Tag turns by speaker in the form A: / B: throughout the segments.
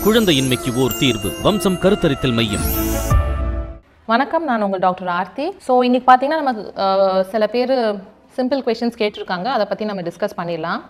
A: குழந்தையின்மைக்கு ஓர் தீர்வு வம்சம் கருத்தரித்தல் மையம்
B: வணக்கம் நான் உங்கள் டாக்டர் ஆர்த்தி ஸோ இன்னைக்கு பார்த்தீங்கன்னா நமக்கு அஹ், சில பேர் சிம்பிள் கொஷின்ஸ் கேட்டிருக்காங்க அதை பற்றி நம்ம டிஸ்கஸ் பண்ணிடலாம்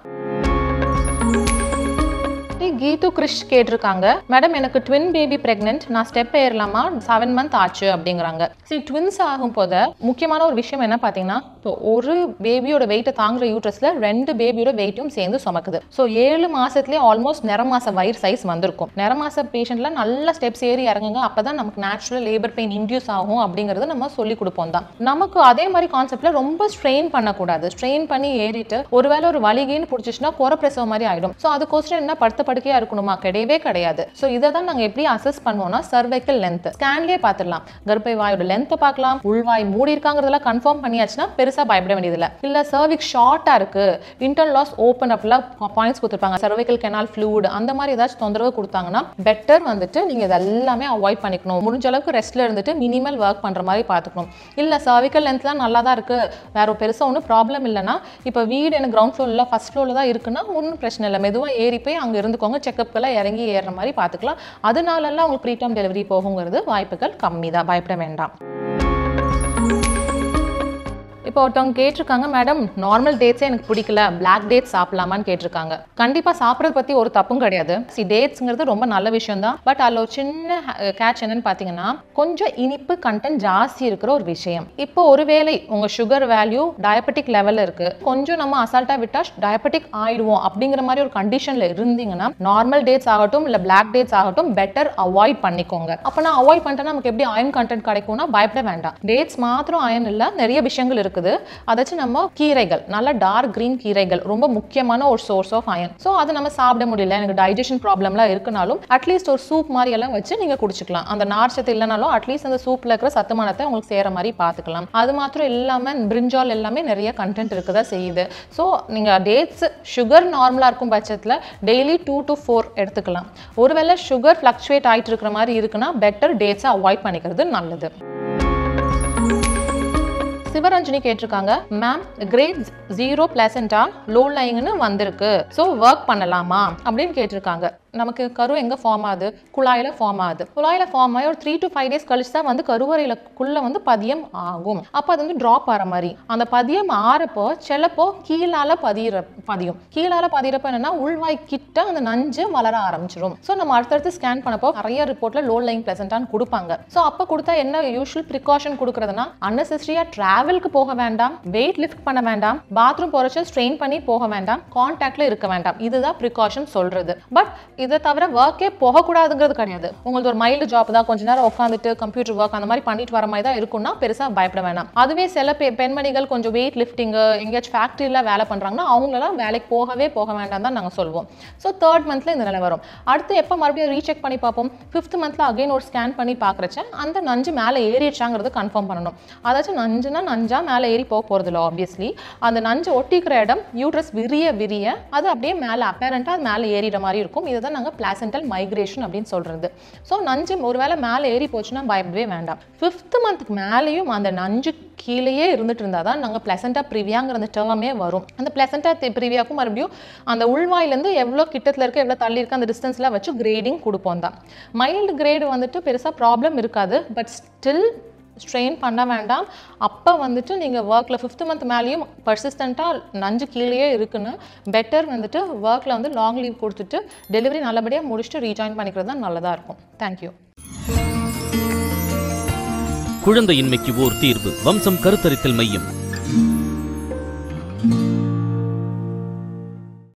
B: கீது கிரிஷ் கேட்டிருக்காங்க மேடம் எனக்கு ட்வின் பேபி பிரெக்னென்ட் நான் ஸ்டெப் ஏறலாமா செவன் மந்த் ஆச்சு அப்படிங்கிறாங்க சரி ட்வின்ஸ் ஆகும் போது முக்கியமான ஒரு விஷயம் என்ன பார்த்தீங்கன்னா இப்போ ஒரு பேபியோட வெயிட்டை தாங்குற யூட்ரஸில் ரெண்டு பேபியோட வெயிட்டும் சேர்ந்து சுமக்குது ஸோ ஏழு மாசத்துலேயே ஆல்மோஸ்ட் நிற மாச வயிறு சைஸ் வந்திருக்கும் நிற மாச பேஷண்ட்ல நல்ல ஸ்டெப்ஸ் ஏறி இறங்குங்க அப்பதான் நமக்கு நேச்சுரல் லேபர் பெயின் இன்டியூஸ் ஆகும் அப்படிங்கறத நம்ம சொல்லி கொடுப்போம் தான் நமக்கு அதே மாதிரி கான்செப்ட்ல ரொம்ப ஸ்ட்ரெயின் பண்ணக்கூடாது ஸ்ட்ரெயின் பண்ணி ஏறிட்டு ஒருவேளை ஒரு வலிகின்னு பிடிச்சிச்சுன்னா குறை பிரசவம் மாதிரி ஆயிடும் ஸோ அதுக்கோசரம் என்ன படுத்த படுக்கையா இருக்கணுமா கிடையவே கிடையாது ஸோ இதை தான் நாங்கள் எப்படி அசஸ் பண்ணுவோம்னா சர்வைக்கல் லென்த் ஸ்கேன்லேயே பார்த்துடலாம் கர்ப்பை வாயோட லென்த்தை பார்க்கலாம் உள்வாய் மூடி இருக்காங்கிறதெல்லாம் கன்ஃபார்ம் பண்ணியாச்சுன்னா பெருசாக பயப்பட வேண்டியதில்லை இல்லை சர்விக் ஷார்ட்டாக இருக்கு இன்டர் லாஸ் ஓப்பன் அப்லாம் பாயிண்ட்ஸ் கொடுத்துருப்பாங்க சர்வைக்கல் கெனால் ஃப்ளூட் அந்த மாதிரி ஏதாச்சும் தொந்தரவு கொடுத்தாங்கன்னா பெட்டர் வந்துட்டு நீங்கள் இது எல்லாமே அவாய்ட் பண்ணிக்கணும் முடிஞ்ச அளவுக்கு ரெஸ்ட்ல இருந்துட்டு மினிமல் ஒர்க் பண்ணுற மாதிரி பார்த்துக்கணும் இல்லை சர்விக்கல் லென்த்லாம் நல்லா தான் இருக்கு வேற பெருசாக ஒன்றும் ப்ராப்ளம் இல்லைன்னா இப்போ வீடு எனக்கு கிரவுண்ட் ஃப்ளோரில் ஃபர்ஸ்ட் ஃப்ளோரில் தான் இருக்குன்னா ஒன்றும் பிரச்சனை இல்லை மெதுவாக ஏறி போய் அங்கே இருந்துக்கோங்க செக்கப்க்கெல்லாம் இறங்கி ஏறுற மாதிரி பார்த்துக்கலாம் அதனாலலாம் உங்களுக்கு ப்ரீடம் டெலிவரி போகுங்கிறது வாய்ப்புகள் கம்மி தான் பயப்பட வேண்டாம் இப்போ ஒருத்தவங்க கேட்டிருக்காங்க மேடம் நார்மல் டேட்ஸே எனக்கு பிடிக்கல பிளாக் டேட்ஸ் சாப்பிடலாமான்னு கேட்டிருக்காங்க கண்டிப்பாக சாப்பிட்றத பற்றி ஒரு தப்பும் கிடையாது சி டேட்ஸுங்கிறது ரொம்ப நல்ல விஷயம் தான் பட் அதில் ஒரு சின்ன கேட்ச் என்னன்னு பார்த்தீங்கன்னா கொஞ்சம் இனிப்பு கண்டென்ட் ஜாஸ்தி இருக்கிற ஒரு விஷயம் இப்போ ஒருவேளை உங்கள் சுகர் வேல்யூ டயபெட்டிக் லெவலில் இருக்குது கொஞ்சம் நம்ம அசால்ட்டாக விட்டால் டயபெட்டிக் ஆயிடுவோம் அப்படிங்கிற மாதிரி ஒரு கண்டிஷனில் இருந்தீங்கன்னா நார்மல் டேட்ஸ் ஆகட்டும் இல்லை பிளாக் டேட்ஸ் ஆகட்டும் பெட்டர் அவாய்ட் பண்ணிக்கோங்க அப்போ நான் அவாய்ட் பண்ணிட்டேன்னா நமக்கு எப்படி அயன் கண்டென்ட் கிடைக்கும்னா பயப்பட வேண்டாம் டேட்ஸ் மாத்திரம் அயன் இல்லை நிறைய விஷயங்கள் இருக்குது அதாச்சும் நம்ம கீரைகள் நல்ல டார்க் கிரீன் கீரைகள் ரொம்ப முக்கியமான ஒரு சோர்ஸ் ஆஃப் அயன் ஸோ அதை நம்ம சாப்பிட முடியல எனக்கு டைஜஷன் ப்ராப்ளம்லாம் இருக்குனாலும் அட்லீஸ்ட் ஒரு சூப் மாதிரி எல்லாம் வச்சு நீங்க குடிச்சுக்கலாம் அந்த நார்ச்சத்து இல்லைனாலும் அட்லீஸ்ட் அந்த சூப்ல இருக்கிற சத்துமானத்தை உங்களுக்கு சேர மாதிரி பார்த்துக்கலாம் அது மாத்திரம் இல்லாம பிரிஞ்சால் எல்லாமே நிறைய கண்டென்ட் இருக்குதா செய்யுது ஸோ நீங்க டேட்ஸ் சுகர் நார்மலா இருக்கும் பட்சத்துல டெய்லி டூ டு ஃபோர் எடுத்துக்கலாம் ஒருவேளை சுகர் ஃப்ளக்சுவேட் ஆயிட்டு இருக்கிற மாதிரி இருக்குன்னா பெட்டர் டேட்ஸை அவாய்ட் பண்ணிக்கிறது நல்லது சிவரஞ்சனி கேட்டிருக்காங்க ma'am grade zero placenta low லைங்னு வந்திருக்கு ஸோ ஒர்க் பண்ணலாமா அப்படின்னு கேட்டிருக்காங்க நமக்கு கரு எங்க ஃபார்ம் ஆகுது குழாயில ஃபார்ம் ஆகுது குழாயில ஃபார்ம் ஆகி ஒரு த்ரீ டு ஃபைவ் டேஸ் கழிச்சு தான் வந்து கருவறையிலக்குள்ள வந்து பதியம் ஆகும் அப்போ அது வந்து ட்ராப் ஆகிற மாதிரி அந்த பதியம் ஆறப்போ சிலப்போ கீழால பதியிற பதியும் கீழால பதியிறப்ப என்னன்னா உள்வாய் கிட்ட அந்த நஞ்சு வளர ஆரம்பிச்சிடும் ஸோ நம்ம அடுத்தடுத்து ஸ்கேன் பண்ணப்போ நிறைய ரிப்போர்ட்ல லோ லைன் பிளசண்டான்னு கொடுப்பாங்க ஸோ அப்போ கொடுத்தா என்ன யூஷுவல் ப்ரிகாஷன் கொடுக்குறதுனா அன்னெசரியா டிராவலுக்கு போக வேண்டாம் வெயிட் லிஃப்ட் பண்ண வேண்டாம் பாத்ரூம் போறச்ச ஸ்ட்ரெயின் பண்ணி போக வேண்டாம் கான்டாக்ட்ல இருக்க வேண்டாம் இதுதான் ப்ரிகாஷன் சொல்றது பட் இதை தவிர ஒர்க்கே போகக்கூடாதுங்கிறது கிடையாது உங்களுக்கு ஒரு மைல்டு ஜாப் தான் கொஞ்ச நேரம் உட்காந்துட்டு கம்ப்யூட்டர் ஒர்க் அந்த மாதிரி பண்ணிட்டு வர மாதிரி தான் இருக்கும்னா பெருசா பயப்பட வேண்டாம் அதுவே சில பெ- பெண்மணிகள் கொஞ்சம் வெயிட் லிஃப்டிங் எங்கேயாச்சும் ஃபேக்ட்ரியில் வேலை பண்றாங்கன்னா அவங்களெல்லாம் வேலைக்கு போகவே போக வேண்டாம் தான் நாங்கள் சொல்லுவோம் ஸோ தேர்ட் மந்த்ல இந்த நிலை வரும் அடுத்து எப்போ மறுபடியும் ரீசெக் பண்ணி பார்ப்போம் ஃபிஃப்த் மந்த்ல அகைன் ஒரு ஸ்கேன் பண்ணி பார்க்குறச்ச அந்த நஞ்சு மேலே ஏறிடுச்சாங்கிறது கன்ஃபார்ம் பண்ணணும் அதாச்சும் நஞ்சுனா நஞ்சா மேலே ஏறி போக போகிறது இல்லை ஆப்வியஸ்லி அந்த நஞ்சு ஒட்டிக்கிற இடம் யூட்ரஸ் விரிய விரிய அது அப்படியே மேலே அப்பேரண்ட்டாக அது மேலே ஏறிற மாதிரி இருக்கும் இதை தான் நாங்கள் பிளாசென்டல் மைக்ரேஷன் அப்படின்னு சொல்கிறது ஸோ நஞ்சு ஒருவேளை மேலே ஏறி போச்சுன்னா பயப்படவே வேண்டாம் ஃபிஃப்த் மந்த்துக்கு மேலேயும் அந்த நஞ்சு கீழேயே இருந்துட்டு இருந்தால் தான் நாங்கள் பிளசண்டா ப்ரிவியாங்கிற அந்த டேர்மே வரும் அந்த பிளசண்டா ப்ரிவியாக்கும் மறுபடியும் அந்த உள்வாயிலேருந்து எவ்வளோ கிட்டத்தில் இருக்க எவ்வளோ தள்ளி இருக்க அந்த டிஸ்டன்ஸ்லாம் வச்சு கிரேடிங் கொடுப்போம் தான் மைல்டு கிரேடு வந்துட்டு பெருசாக ப்ராப்ளம் இருக்காது பட் ஸ்டில் ஸ்ட்ரெயின் பண்ண வேண்டாம் அப்போ வந்துட்டு நீங்கள் ஒர்க்கில் ஃபிஃப்த் மந்த் மேலேயும் பர்சிஸ்டண்ட்டாக நஞ்சு கீழேயே இருக்குன்னு பெட்டர் வந்துட்டு ஒர்க்கில் வந்து லாங் லீவ் கொடுத்துட்டு டெலிவரி நல்லபடியாக முடிச்சுட்டு ரீஜாயின் பண்ணிக்கிறது தான் நல்லதாக இருக்கும் தேங்க்யூ
A: குழந்தையின்மைக்கு ஓர் தீர்வு வம்சம் கருத்தரித்தல் மையம்